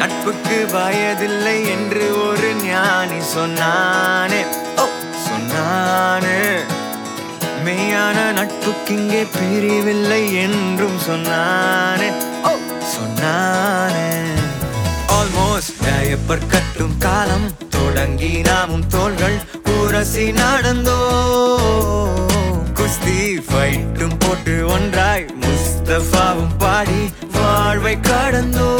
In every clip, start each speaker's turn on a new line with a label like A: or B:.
A: நட்புக்கு வயதில்லை என்று ஒரு ஞானி சொன்னானே ஓ சொன்னானே மெய்யான நட்புக்கிங்கே பிரிவில்லை என்றும் சொன்னானே ஓ சொன்னானே ஆல்மோஸ்ட் டயப்பர் கட்டும் காலம் தொடங்கி நாமும் தோள்கள் உரசி நடந்தோ குஸ்தி ஃபைட்டும் போட்டு ஒன்றாய் முஸ்தபாவும் பாடி வாழ்வை கடந்தோ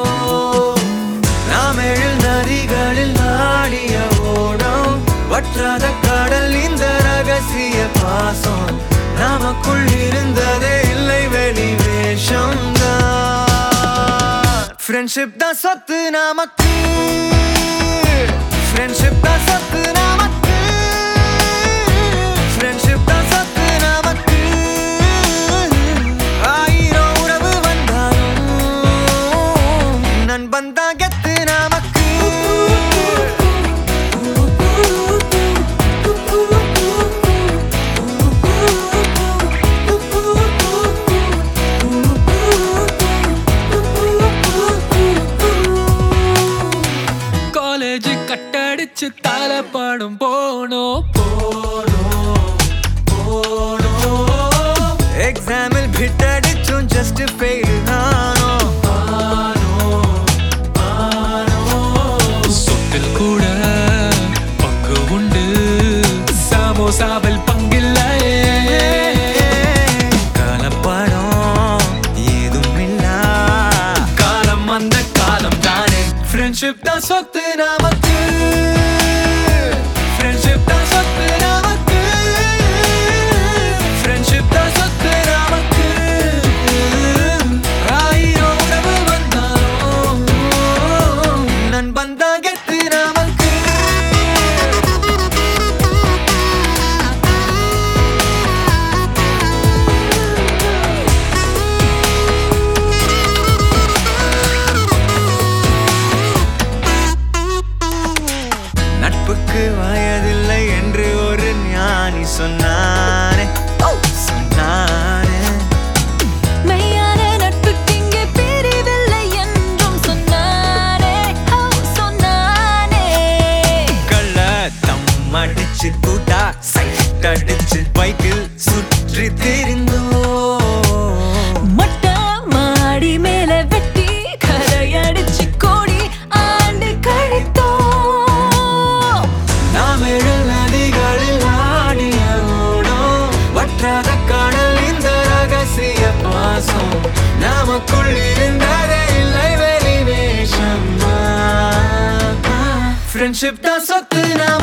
A: நாம் எழில் நதிகளில் நாடிய ஓடம் வற்றாத கடல் இந்த ரகசிய பாசம் நமக்குள் இருந்ததே இல்லை வெளி வேஷம் ஃப்ரெண்ட்ஷிப் தான் சொத்து நமக்கு ஃப்ரெண்ட்ஷிப் தான் சொத்து நமக்கு ஃப்ரெண்ட்ஷிப் தான் சொத்து நமக்கு ஆயிரம் உறவு வந்தாலும் நண்பன் தான் கெத்து நமக்கு
B: காலேஜ் கட்டடிச்சு தலைப்படும் போனோம்
A: எக்ஸாமில் பிட்டடிச்சும் ஜஸ்ட் ஃபெயில் ஆனோ
B: சொத்தில் கூட பங்கு உண்டு சமோசாவில் பங்கில்லையே
A: கலப்படம் ஏதும் இல்லா
B: காலம் அந்த காலம் தானே ஃப்ரெண்ட்ஷிப் தான் சொத்து நமக்கு ஃப்ரெண்ட்ஷிப் தான் சொத்து நமக்கு ஃப்ரெண்ட்ஷிப் தான் சொத்து நமக்கு ஆயிரம் உறவு வந்தாலும்
A: நண்பன் தான் கெத்து நமக்கு நட்புக்கு வயதில்லை என்று ஒரு ஞானி சொன்னானே ஓ, சொன்னானே
C: மெய்யான நட்புக்கிங்கே பிரிவில்லை என்றும் சொன்னானே ஓ சொன்னானே
A: கள்ள தம் அடிச்சு கூட்டா சைட் அடிச்சு பைக்கில் சுற்றி திரிந்தோ
C: மொட்டை மாடி மேல வெட்டி கரையடிச்சு கோடி ஆண்டு கழித்தோம்
A: நாம் ஏழு நதிகளில் ஆடிய ஓடம் வற்றாத கடல் இந்த ரகசிய பாசம் நமக்குள் இருந்ததே இல்லை வெளி வேஷம் ஃப்ரெண்ட்ஷிப் தான் சொத்து நாம